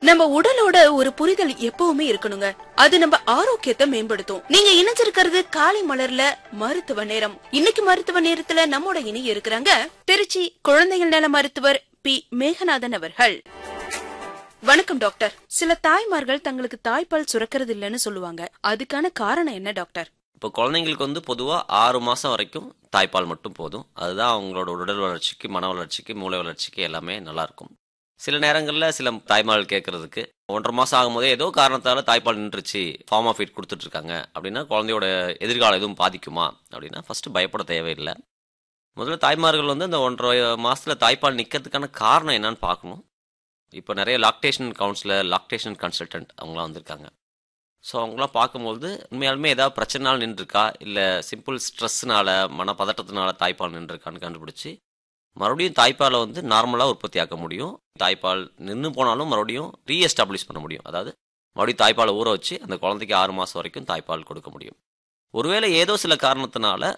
நம்ம உடலோட ஒரு புரிதல் எப்பவுமே இருக்கணுங்க அது நம்ம ஆரோக்கியத்தை மேம்படுத்தும் நீங்க இணைஞ்சிருக்கிறது காலை மலர்ல மருத்துவ நேரம் இன்னைக்கு மருத்துவ நேரத்துல நம்மோட இணைய இருக்கிறாங்க திருச்சி குழந்தைகள் நல மருத்துவர் பி மேகநாதன் அவர்கள் வணக்கம் டாக்டர் சில தாய்மார்கள் தங்களுக்கு தாய்ப்பால் சுரக்கிறது இல்லைன்னு சொல்லுவாங்க அதுக்கான காரணம் என்ன டாக்டர் இப்போ குழந்தைங்களுக்கு வந்து பொதுவாக ஆறு மாதம் வரைக்கும் தாய்ப்பால் மட்டும் போதும் அதுதான் அவங்களோட உடல் வளர்ச்சிக்கு மன வளர்ச்சிக்கு மூளை வளர்ச்சிக்கு எல்லாமே நல்லாயிருக்கும் சில நேரங்களில் சில தாய்மார்கள் கேட்கறதுக்கு ஒன்றரை மாதம் ஆகும்போதே ஏதோ காரணத்தால் தாய்ப்பால் நின்றுச்சு ஃபார்ம் ஆஃப் ஃபீட் கொடுத்துட்ருக்காங்க அப்படின்னா குழந்தையோட எதிர்காலம் எதுவும் பாதிக்குமா அப்படின்னா ஃபஸ்ட்டு பயப்பட தேவையில்லை முதல்ல தாய்மார்கள் வந்து அந்த ஒன்றரை மாதத்தில் தாய்ப்பால் நிற்கிறதுக்கான காரணம் என்னன்னு பார்க்கணும் இப்போ நிறைய லாக்டேஷன் கவுன்சிலர் லாக்டேஷன் கன்சல்டன்ட் அவங்களாம் வந்திருக்காங்க ஸோ அவங்களாம் பார்க்கும்போது உண்மையாலுமே ஏதாவது பிரச்சனைனால நின்றுருக்கா இல்லை சிம்பிள் ஸ்ட்ரெஸ்னால மன பதட்டத்தினால தாய்ப்பால் நின்றுருக்கான்னு கண்டுபிடிச்சி மறுபடியும் தாய்ப்பாலை வந்து நார்மலாக உற்பத்தி ஆக்க முடியும் தாய்ப்பால் நின்று போனாலும் மறுபடியும் ரீஎஸ்டாப்ளிஷ் பண்ண முடியும் அதாவது மறுபடியும் தாய்ப்பாலை ஊற வச்சு அந்த குழந்தைக்கு ஆறு மாதம் வரைக்கும் தாய்ப்பால் கொடுக்க முடியும் ஒருவேளை ஏதோ சில காரணத்தினால